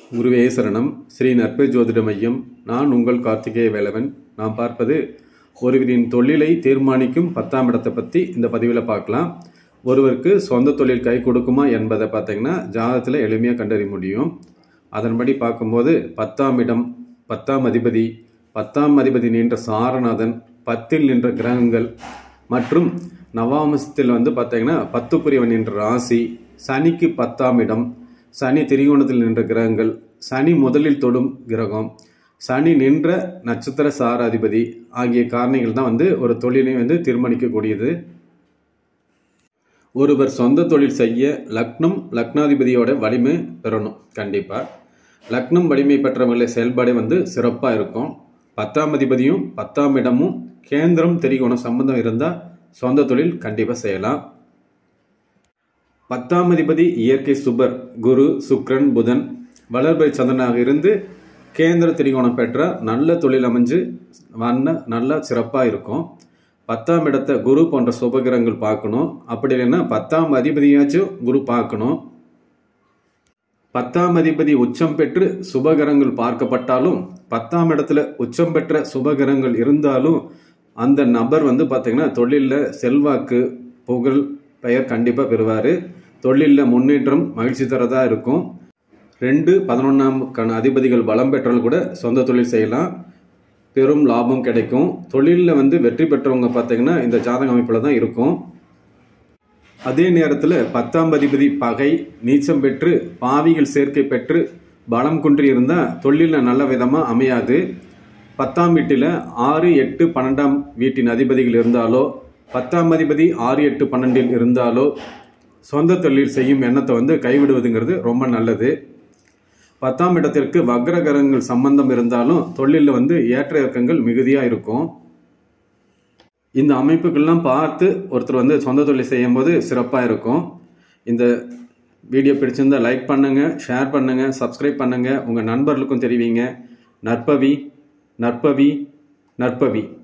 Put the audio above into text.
குருவே சரணம் ஸ்ரீ நற்பை ஜோதிட மையம் நான் உங்கள் கார்த்திகேய வேலவன் நாம் பார்ப்பது ஒருவரின் தொழிலை தீர்மானிக்கும் பத்தாம் இடத்தை பற்றி இந்த பதிவில் பார்க்கலாம் ஒருவருக்கு சொந்த தொழில் கை கொடுக்குமா என்பதை பார்த்தீங்கன்னா ஜாதகத்தில் எளிமையாக கண்டறிய முடியும் அதன்படி பார்க்கும்போது பத்தாம் இடம் பத்தாம் அதிபதி பத்தாம் அதிபதி நின்ற சாரநாதன் பத்தில் நின்ற கிரகங்கள் மற்றும் நவாமசத்தில் வந்து பார்த்தீங்கன்னா பத்துக்குரியவன் நின்ற ராசி சனிக்கு பத்தாம் இடம் சனி திரிகோணத்தில் நின்ற கிரகங்கள் சனி முதலில் தொடும் கிரகம் சனி நின்ற நட்சத்திர சாராதிபதி ஆகிய காரணிகள் தான் வந்து ஒரு தொழிலை வந்து தீர்மானிக்கக்கூடியது ஒருவர் சொந்த தொழில் செய்ய லக்னம் லக்னாதிபதியோட வலிமை பெறணும் கண்டிப்பாக லக்னம் வலிமை பெற்றவங்கள செயல்பாடு வந்து சிறப்பாக இருக்கும் பத்தாம் அதிபதியும் பத்தாம் இடமும் கேந்திரம் திரிகோணம் சம்பந்தம் இருந்தால் சொந்த தொழில் கண்டிப்பாக செய்யலாம் பத்தாம் அதிபதி இயற்கை சுபர் குரு சுக்ரன் புதன் வளர்பை சந்திரனாக இருந்து கேந்திர திரிகோணம் பெற்ற நல்ல தொழில் அமைஞ்சு வண்ண நல்லா சிறப்பாக இருக்கும் பத்தாம் இடத்தை குரு போன்ற சுபகிரகங்கள் பார்க்கணும் அப்படி இல்லைன்னா பத்தாம் அதிபதியாச்சும் குரு பார்க்கணும் பத்தாம் அதிபதி உச்சம் பெற்று சுபகிரகங்கள் பார்க்கப்பட்டாலும் பத்தாம் இடத்துல உச்சம் பெற்ற சுபகிரகங்கள் இருந்தாலும் அந்த நபர் வந்து பார்த்தீங்கன்னா தொழிலில் செல்வாக்கு புகழ் பெயர் கண்டிப்பாக பெறுவார் தொழிலில் முன்னேற்றம் மகிழ்ச்சி தரதா இருக்கும் ரெண்டு பதினொன்றாம் கண அதிபதிகள் பலம் பெற்றால் கூட சொந்த தொழில் செய்யலாம் பெரும் லாபம் கிடைக்கும் தொழிலில் வந்து வெற்றி பெற்றவங்க பார்த்தீங்கன்னா இந்த ஜாதக அமைப்பில் தான் இருக்கும் அதே நேரத்தில் பத்தாம் அதிபதி பகை நீச்சம் பெற்று பாவிகள் சேர்க்கை பெற்று பலம் குன்றி இருந்தால் தொழிலில் நல்ல விதமாக அமையாது பத்தாம் வீட்டில் ஆறு எட்டு பன்னெண்டாம் வீட்டின் அதிபதிகள் இருந்தாலோ பத்தாம் அதிபதி ஆறு எட்டு பன்னெண்டில் இருந்தாலோ சொந்த தொழில் செய்யும் எண்ணத்தை வந்து கைவிடுவதுங்கிறது ரொம்ப நல்லது பத்தாம் இடத்திற்கு வக்ரகரங்கள் சம்பந்தம் இருந்தாலும் தொழிலில் வந்து ஏற்ற இறக்கங்கள் மிகுதியாக இருக்கும் இந்த அமைப்புகள்லாம் பார்த்து ஒருத்தர் வந்து சொந்த தொழில் செய்யும் போது சிறப்பாக இருக்கும் இந்த வீடியோ பிடிச்சிருந்தா லைக் பண்ணுங்கள் ஷேர் பண்ணுங்கள் சப்ஸ்கிரைப் பண்ணுங்கள் உங்கள் நண்பர்களுக்கும் தெரிவிங்க நற்பவி நற்பவி நற்பவி